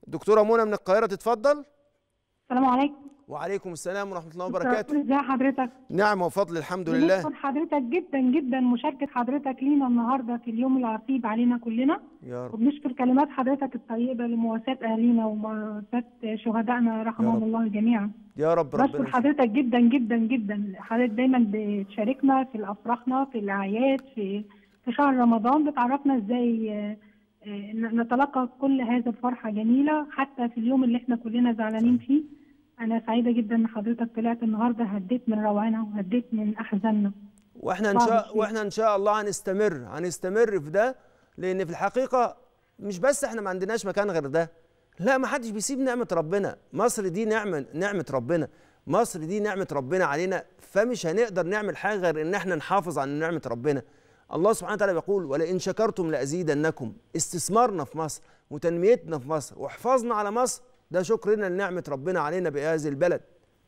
الدكتوره منى من القاهره تتفضل السلام عليكم وعليكم السلام ورحمه الله دكتور وبركاته ازي حضرتك نعم وفضل الحمد لله بنشكر حضرتك جدا جدا مشاركه حضرتك لينا النهارده في اليوم العصيب علينا كلنا يا رب وبنشكر كلمات حضرتك الطيبه لمواساة اهالينا ومواساة شهدائنا رحمهم رب. الله جميعا يا رب بشكر ربنا حضرتك جدا جدا جدا حضرتك دايما بتشاركنا في الافراحنا في الاعياد في في شهر رمضان بتعرفنا ازاي آه، آه، نتلقى كل هذه الفرحه جميله حتى في اليوم اللي احنا كلنا زعلانين فيه انا سعيده جدا ان حضرتك طلعت النهارده هديت من روعنا وهديت من احزاننا واحنا ان بعض شاء الشيء. واحنا ان شاء الله هنستمر هنستمر في ده لان في الحقيقه مش بس احنا ما عندناش مكان غير ده لا ما حدش بيسيب نعمه ربنا مصر دي نعمه نعمه ربنا مصر دي نعمه ربنا علينا فمش هنقدر نعمل حاجه غير ان احنا نحافظ على نعمه ربنا الله سبحانه وتعالى بيقول ولئن شكرتم لازيدنكم استثمارنا في مصر وتنميتنا في مصر وحفاظنا على مصر ده شكرنا لنعمه ربنا علينا بهذه البلد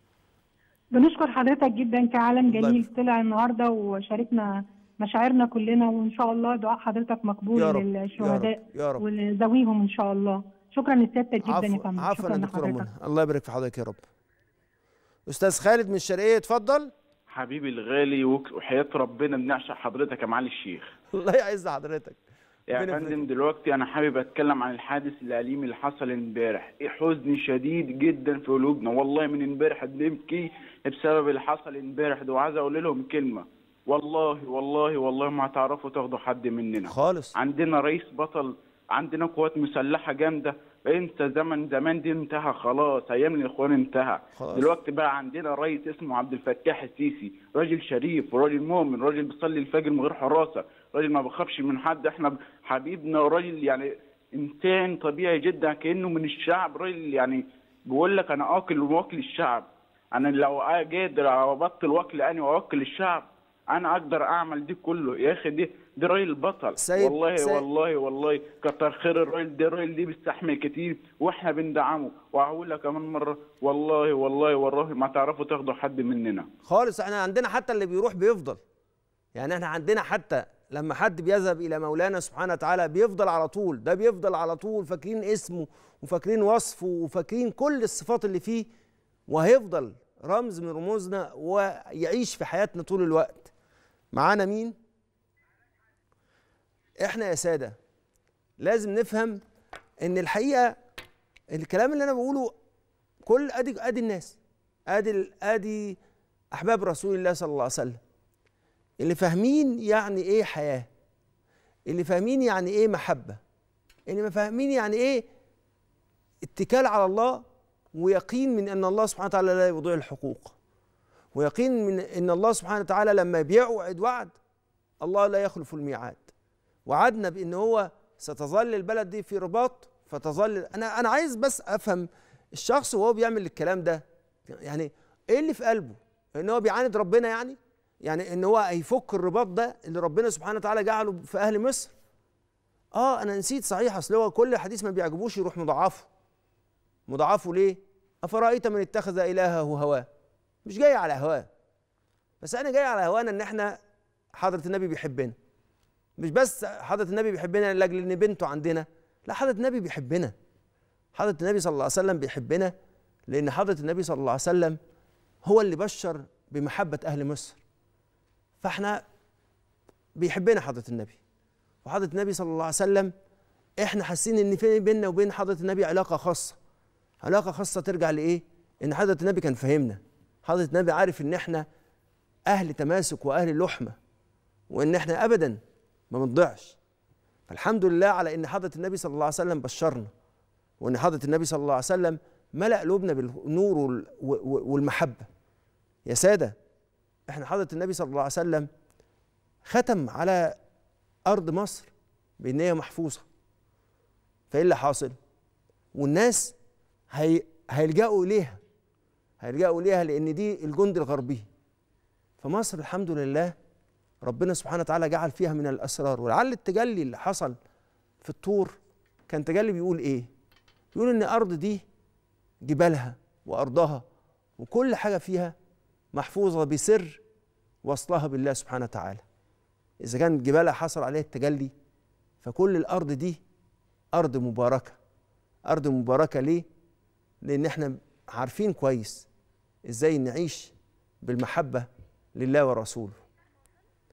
بنشكر حضرتك جدا كعالم الله جميل يبارك. طلع النهارده وشاركنا مشاعرنا كلنا وان شاء الله دعاء حضرتك مقبول يا رب، للشهداء يا رب. ولذويهم ان شاء الله شكرا لسيادتك جدا يا عفوا فندم عفوا شكرا يا دكتوره لحضرتك منى الله يبارك في حضرتك يا رب استاذ خالد من الشرقيه اتفضل حبيبي الغالي وك- وحياة ربنا بنعشق حضرتك يا معالي الشيخ الله يعز حضرتك يا ربنا فندم يفرجك. دلوقتي انا حابب اتكلم عن الحادث الاليم اللي حصل امبارح إيه حزن شديد جدا في قلوبنا والله من امبارح بنبكي بسبب اللي حصل امبارح ده وعايز اقول لهم كلمه والله والله والله ما هتعرفوا تاخدوا حد مننا خالص عندنا رئيس بطل عندنا قوات مسلحه جامده انت زمن زمان دي انتهى خلاص ايام الاخوان انتهى خلاص. دلوقتي بقى عندنا رئيس اسمه عبد الفتاح السيسي راجل شريف وراجل مؤمن راجل بيصلي الفجر من غير حراسه راجل ما بخافش من حد احنا حبيبنا وراجل يعني انسان طبيعي جدا كانه من الشعب راجل يعني بيقول لك انا اكل واكل الشعب انا لو قادر ابطل واكل انا واكل الشعب انا اقدر اعمل دي كله يا اخي دي دي راجل بطل سيد- والله سيد- والله والله كتر خير الراجل ده الراجل دي بيستحمل كتير واحنا بندعمه وهقول لك كمان مره والله والله والله ما تعرفوا تاخدوا حد مننا خالص احنا عندنا حتى اللي بيروح بيفضل يعني احنا عندنا حتى لما حد بيذهب الى مولانا سبحانه وتعالى بيفضل على طول ده بيفضل على طول فاكرين اسمه وفاكرين وصفه وفاكرين كل الصفات اللي فيه وهيفضل رمز من رموزنا ويعيش في حياتنا طول الوقت معانا مين احنا يا ساده لازم نفهم ان الحقيقه الكلام اللي انا بقوله كل ادي ادي الناس ادي ال- ادي احباب رسول الله صلى الله عليه وسلم اللي فاهمين يعني ايه حياه اللي فاهمين يعني ايه محبه اللي ما فاهمين يعني ايه اتكال على الله ويقين من ان الله سبحانه وتعالى لا يضيع الحقوق ويقين من ان الله سبحانه وتعالى لما بيوعد وعد الله لا يخلف الميعاد وعدنا بان هو ستظل البلد دي في رباط فتظل انا انا عايز بس افهم الشخص وهو بيعمل الكلام ده يعني ايه اللي في قلبه ان هو بيعاند ربنا يعني يعني ان هو هيفك الرباط ده اللي ربنا سبحانه وتعالى جعله في اهل مصر اه انا نسيت صحيح اصل هو كل حديث ما بيعجبوش يروح مضاعفه مضاعفه ليه افرايت من اتخذ الهه هواه مش جاي على هواه بس انا جاي على هوانا ان احنا حضره النبي بيحبنا مش بس حضره النبي بيحبنا لاجل ان بنته عندنا لا حضره النبي بيحبنا حضره النبي صلى الله عليه وسلم بيحبنا لان حضره النبي صلى الله عليه وسلم هو اللي بشر بمحبه اهل مصر فاحنا بيحبنا حضره النبي وحضره النبي صلى الله عليه وسلم احنا حاسين ان في بيننا وبين حضره النبي علاقه خاصه علاقه خاصه ترجع لايه ان حضره النبي كان فاهمنا حضره النبي عارف ان احنا اهل تماسك واهل لحمه وان احنا ابدا ما بنضيعش فالحمد لله على ان حضره النبي صلى الله عليه وسلم بشرنا وان حضره النبي صلى الله عليه وسلم ملأ قلوبنا بالنور وال- و- و- والمحبه يا ساده احنا حضره النبي صلى الله عليه وسلم ختم على ارض مصر بان هي محفوظه فايه اللي حاصل والناس هي هيلجأوا اليها هيلجأوا اليها لان دي الجند الغربي فمصر الحمد لله ربنا سبحانه وتعالى جعل فيها من الاسرار ولعل التجلي اللي حصل في الطور كان تجلي بيقول ايه بيقول ان الارض دي جبالها وارضها وكل حاجه فيها محفوظه بسر وصلها بالله سبحانه وتعالى اذا كان جبالها حصل عليها التجلي فكل الارض دي ارض مباركه ارض مباركه ليه لان احنا عارفين كويس ازاي نعيش بالمحبه لله ورسوله